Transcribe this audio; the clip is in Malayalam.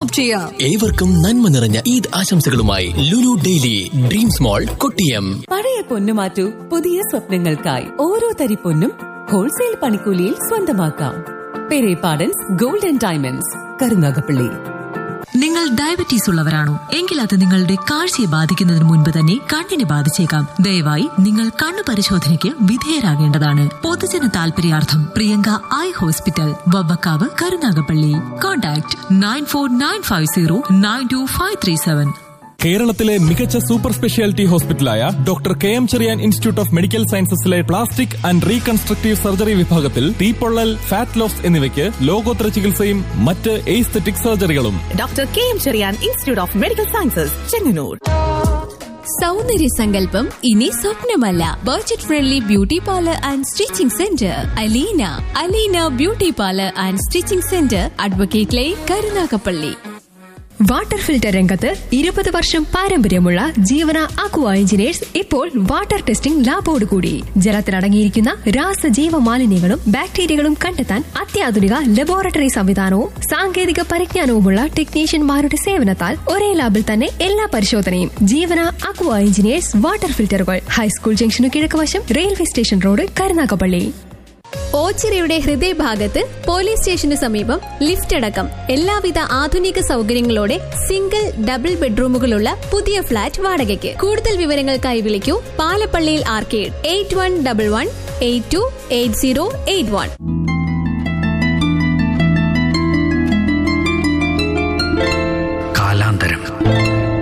ഷോപ്പ് ചെയ്യാം ഏവർക്കും നന്മ നിറഞ്ഞ ഈദ് ആശംസകളുമായി Lulu daily dreams mall Kottiyam പഴയ പൊന്നു മാറ്റൂ പുതിയ സ്വപ്നങ്ങൾക്കായി ഓരോ തരി പൊന്നും ഹോൾസെയിൽ പണിക്കൂലിയിൽ സ്വന്തമാക്കാം Perepadans gold and diamonds Karunagappally നിങ്ങൾ ഡയബറ്റീസ് ഉള്ളവരാണോ എങ്കിൽ അത് നിങ്ങളുടെ കാഴ്ചയെ ബാധിക്കുന്നതിന് മുൻപ് തന്നെ കണ്ണിനെ ബാധിച്ചേക്കാം ദയവായി നിങ്ങൾ കണ്ണു പരിശോധനയ്ക്ക് വിധേയരാകേണ്ടതാണ് പൊതുജന താൽപര്യാർത്ഥം Priyanka eye hospital Vavvakkavu Karunagappally contact nine four nine five zero nine two five three seven കേരളത്തിലെ മികച്ച സൂപ്പർ സ്പെഷ്യാലിറ്റി ഹോസ്പിറ്റലായ doctor K M Cherian institute of medical സയൻസസിലെ പ്ലാസ്റ്റിക് ആൻഡ് റീകൺസ്ട്രക്റ്റീവ് സർജറി വിഭാഗത്തിൽ തീപ്പൊള്ളൽ ഫാറ്റ് ലോസ് എന്നിവയ്ക്ക് ലോകോത്തര ചികിത്സയും മറ്റ് എയ്സ്തെറ്റിക് സർജറികളും doctor K M Cherian institute of medical sciences Chengannur സൗന്ദര്യ സങ്കല്പം ഇനി സ്വപ്നമല്ല budget friendly beauty parlour and stitching centre Aleena Aleena beauty parlour and stitching centre advocate lane Karunagappally water filter രംഗത്ത് ഇരുപത് വർഷം പാരമ്പര്യമുള്ള ജീവന അക്വ എഞ്ചിനീയേഴ്സ് ഇപ്പോൾ വാട്ടർ ടെസ്റ്റിംഗ് ലാബോട് കൂടി ജലത്തിലടങ്ങിയിരിക്കുന്ന രാസജീവ മാലിന്യങ്ങളും ബാക്ടീരിയകളും കണ്ടെത്താൻ അത്യാധുനിക ലബോറട്ടറി സംവിധാനവും സാങ്കേതിക പരിജ്ഞാനവുമുള്ള ടെക്നീഷ്യന്മാരുടെ സേവനത്താൽ ഒരേ ലാബിൽ തന്നെ എല്ലാ പരിശോധനയും ജീവന അക്വ എഞ്ചിനീയേഴ്സ് വാട്ടർ ഫിൽറ്ററുകൾ ഹൈസ്കൂൾ ജംഗ്ഷനു കിഴക്കുവശം റെയിൽവേ സ്റ്റേഷൻ റോഡ് കരുനാഗപ്പള്ളി ഓച്ചിറയുടെ ഹൃദയഭാഗത്ത് പോലീസ് സ്റ്റേഷന് സമീപം ലിഫ്റ്റ് അടക്കം എല്ലാവിധ ആധുനിക സൗകര്യങ്ങളോടെ സിംഗിൾ ഡബിൾ ബെഡ്റൂമുകളുള്ള പുതിയ ഫ്ളാറ്റ് വാടകയ്ക്ക് കൂടുതൽ വിവരങ്ങൾക്കായി വിളിക്കൂ പാലപ്പള്ളിയിൽ arcade eight one double one eight two eight zero eight one